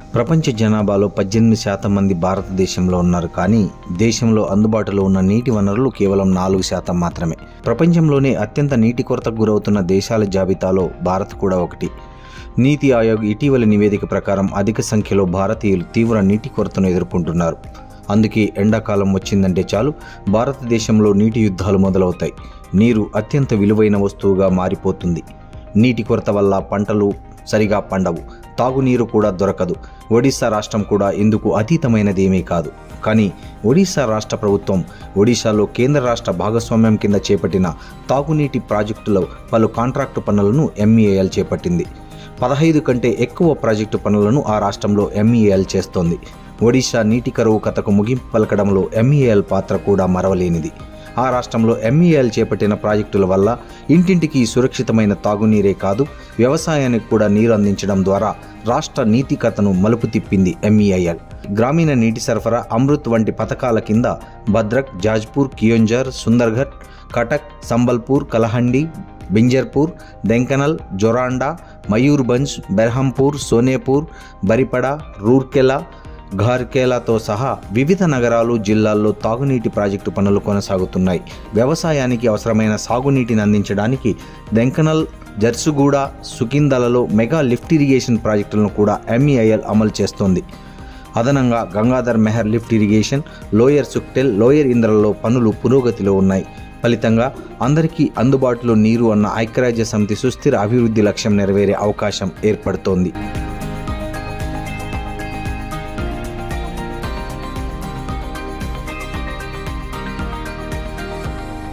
ప్రపంచ జనాభాలో పద్దెనిమిది శాతం మంది భారతదేశంలో ఉన్నారు కానీ దేశంలో అందుబాటులో ఉన్న నీటి వనరులు కేవలం నాలుగు శాతం మాత్రమే ప్రపంచంలోనే అత్యంత నీటి కొరతకు గురవుతున్న దేశాల జాబితాలో భారత్ కూడా ఒకటి నీతి ఆయోగ్ ఇటీవలి నివేదిక ప్రకారం అధిక సంఖ్యలో భారతీయులు తీవ్ర నీటి కొరతను ఎదుర్కొంటున్నారు అందుకే ఎండాకాలం వచ్చిందంటే చాలు భారతదేశంలో నీటి యుద్ధాలు మొదలవుతాయి నీరు అత్యంత విలువైన వస్తువుగా మారిపోతుంది నీటి కొరత వల్ల పంటలు సరిగా పండవు తాగునీరు కూడా దొరకదు ఒడిశా రాష్ట్రం కూడా ఇందుకు అతీతమైనదేమీ కాదు కానీ ఒడిశా రాష్ట్ర ప్రభుత్వం ఒడిశాలో కేంద్ర రాష్ట్ర భాగస్వామ్యం కింద చేపట్టిన తాగునీటి ప్రాజెక్టులో పలు కాంట్రాక్టు పనులను ఎంఈఏఎల్ చేపట్టింది పదహైదు కంటే ఎక్కువ ప్రాజెక్టు పనులను ఆ రాష్ట్రంలో ఎంఈఏఎల్ చేస్తోంది ఒడిశా నీటి కరువు కథకు ముగింపు పలకడంలో ఎంఈఏఎల్ పాత్ర కూడా మరవలేనిది ఆ రాష్ట్రంలో ఎంఈఎల్ చేపట్టిన ప్రాజెక్టుల వల్ల ఇంటింటికి సురక్షితమైన తాగునీరే కాదు వ్యవసాయానికి కూడా నీరు అందించడం ద్వారా రాష్ట్ర నీతి కథను మలుపు తిప్పింది ఎంఈఐఎల్ గ్రామీణ నీటి సరఫరా అమృత్ వంటి పథకాల కింద భద్రక్ జాజ్పూర్ కియోంజర్ సుందర్ఘట్ కటక్ సంబల్పూర్ కలహండి బింజర్పూర్ దెంకనల్ జొరాండా మయూర్భంజ్ బెర్హంపూర్ సోనేపూర్ బరిపడ రూర్కెలా ఘార్కేలాతో సహా వివిధ నగరాలు జిల్లాల్లో తాగునీటి ప్రాజెక్టు పనులు కొనసాగుతున్నాయి వ్యవసాయానికి అవసరమైన సాగునీటిని అందించడానికి దెంకనల్ జర్సుగూడ సుకిందలలో మెగా లిఫ్ట్ ఇరిగేషన్ ప్రాజెక్టులను కూడా ఎంఈఐఎల్ అమలు చేస్తోంది అదనంగా Gangadhar Meher lift irrigation lower Suktel lower ఇంద్రలలో పనులు పురోగతిలో ఉన్నాయి ఫలితంగా అందరికీ అందుబాటులో నీరు అన్న ఐక్యరాజ్య సమితి సుస్థిర అభివృద్ధి లక్ష్యం నెరవేరే అవకాశం ఏర్పడుతోంది